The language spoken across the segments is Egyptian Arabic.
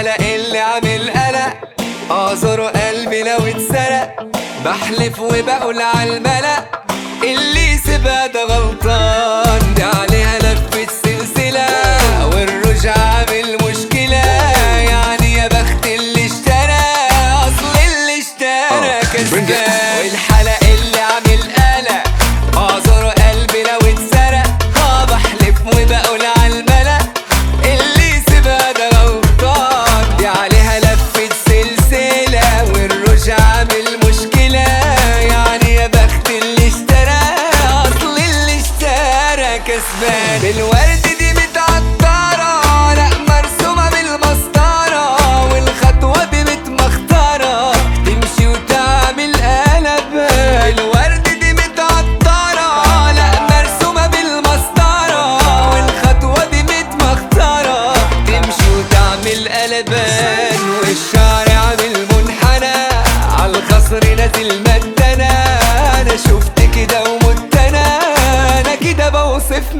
الحلق اللي عامل قلق اعذره قلبي لو اتسرق بحلف وبقول على الملأ اللي سيبها ده غلطان دي عليها لفة سلسلة والرجع عامل مشكلة يعني يا بخت اللي اشترى اصل اللي اشترى كسبان والحلق اللي عامل قلق اعذره قلبي لو اتسرق اه بحلف وبقول على الملأ اللي سيبها ده غلطان دي عليها لفة سلسلة والرجع عامل مشكلة يعني يا بخت اللي اشترى اصل اللي اشترى كسبان بالورد دي متعطرة لا مرسومة بالمسطرة والخطوة دي متمخترة تمشي وتعمل قلب الورد دي متعطرة لا مرسومة بالمسطرة والخطوة دي متمخترة تمشي وتعمل قلبان والشعر عامل منحنى عالخصر نازل مدنا انا شفت كده ومت انا انا كده بوصف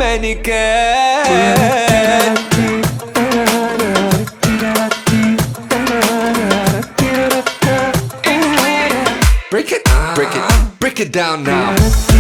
مانيكان Break it, break it, break it down now.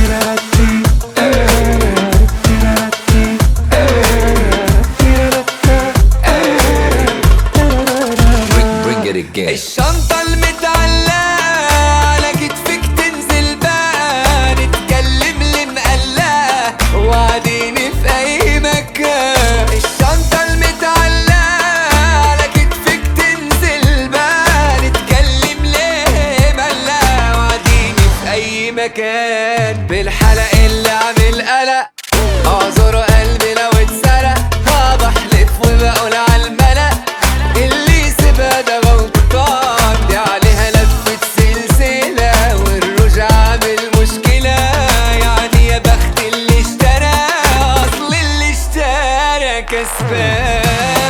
Bring, bring it again. الشنطة المتعلقة على كتفك تنزل بقى نتكلم اللي مقلقة وعديني في أي مكان الشنطة المتعلقة على كتفك تنزل بقى نتكلم ليه مقلقة وعديني في أي مكان بالحلق اللي عامل قلق أعذر قلبي لو اتسرق اه بحلف وبقول على الملأ اللي سيبها ده غلطان دي عليها لفة سلسلة والرجع عامل مشكلة يعني يا بخت اللي اشترى أصل اللي اشترى كسبان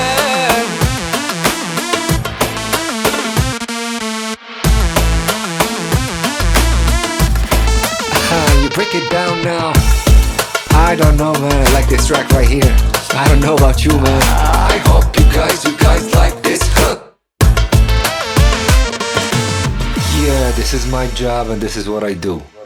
Ah, you break it down now. I don't know, man. I like this track right here. I don't know about you, man. I hope you guys, you guys like this hook Yeah, this is my job and this is what I do.